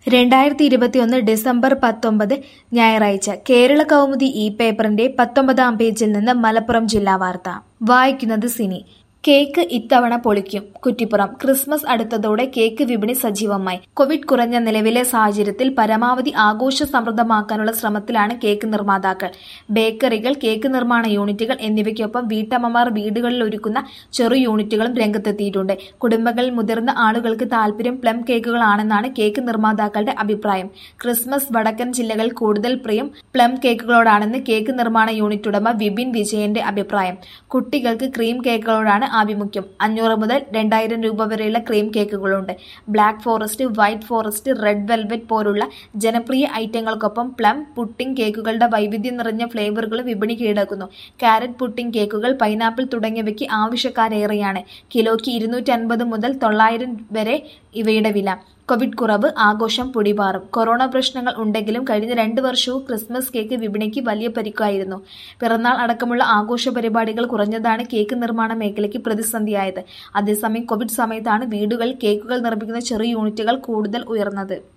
രണ്ടായിരത്തി ഇരുപത്തിയൊന്ന് ഡിസംബർ പത്തൊമ്പത് ഞായറാഴ്ച കേരള കൗമുദി ഈ പേപ്പറിന്റെ പത്തൊമ്പതാം പേജിൽ നിന്ന് മലപ്പുറം ജില്ലാ വാർത്ത വായിക്കുന്നത് സിനി കേക്ക് ഇത്തവണ പൊളിക്കും കുറ്റിപ്പുറം ക്രിസ്മസ് അടുത്തതോടെ കേക്ക് വിപണി സജീവമായി കോവിഡ് കുറഞ്ഞ നിലവിലെ സാഹചര്യത്തിൽ പരമാവധി ആഘോഷ സമൃദ്ധമാക്കാനുള്ള ശ്രമത്തിലാണ് കേക്ക് നിർമ്മാതാക്കൾ ബേക്കറികൾ കേക്ക് നിർമ്മാണ യൂണിറ്റുകൾ എന്നിവയ്ക്കൊപ്പം വീട്ടമ്മമാർ വീടുകളിൽ ഒരുക്കുന്ന ചെറു യൂണിറ്റുകളും രംഗത്തെത്തിയിട്ടുണ്ട് കുടുംബങ്ങളിൽ മുതിർന്ന ആളുകൾക്ക് താല്പര്യം പ്ലം കേക്കുകളാണെന്നാണ് കേക്ക് നിർമ്മാതാക്കളുടെ അഭിപ്രായം ക്രിസ്മസ് വടക്കൻ ജില്ലകളിൽ കൂടുതൽ പ്രിയം പ്ലം കേക്കുകളോടാണെന്ന് കേക്ക് നിർമ്മാണ യൂണിറ്റ് ഉടമ വിപിൻ വിജയന്റെ അഭിപ്രായം കുട്ടികൾക്ക് ക്രീം കേക്കുകളോടാണ് ആഭിമുഖ്യം അഞ്ഞൂറ് മുതൽ രണ്ടായിരം രൂപ വരെയുള്ള ക്രീം കേക്കുകളുണ്ട് black forest white forest red velvet പോലുള്ള ജനപ്രിയ ഐറ്റങ്ങൾക്കൊപ്പം പ്ലം പുട്ടിംഗ് കേക്കുകളുടെ വൈവിധ്യം നിറഞ്ഞ ഫ്ലേവറുകളും വിപണി കീഴടക്കുന്നു കാരറ്റ് പുട്ടിംഗ് കേക്കുകൾ പൈനാപ്പിൾ തുടങ്ങിയവയ്ക്ക് ആവശ്യക്കാരേറെയാണ് കിലോയ്ക്ക് ഇരുന്നൂറ്റി അൻപത് മുതൽ തൊള്ളായിരം വരെ ഇവയുടെ വില കോവിഡ് കുറവ് ആഘോഷം പൊടിപാറും കൊറോണ പ്രശ്നങ്ങൾ ഉണ്ടെങ്കിലും കഴിഞ്ഞ രണ്ട് വർഷവും ക്രിസ്മസ് കേക്ക് വിപണിക്ക് വലിയ പരിക്കായിരുന്നു പിറന്നാൾ അടക്കമുള്ള ആഘോഷ പരിപാടികൾ കുറഞ്ഞതാണ് കേക്ക് നിർമ്മാണ മേഖലയ്ക്ക് പ്രതിസന്ധിയായത് അതേസമയം കോവിഡ് സമയത്താണ് വീടുകളിൽ കേക്കുകൾ നിർമ്മിക്കുന്ന ചെറിയ യൂണിറ്റുകൾ കൂടുതൽ ഉയർന്നത്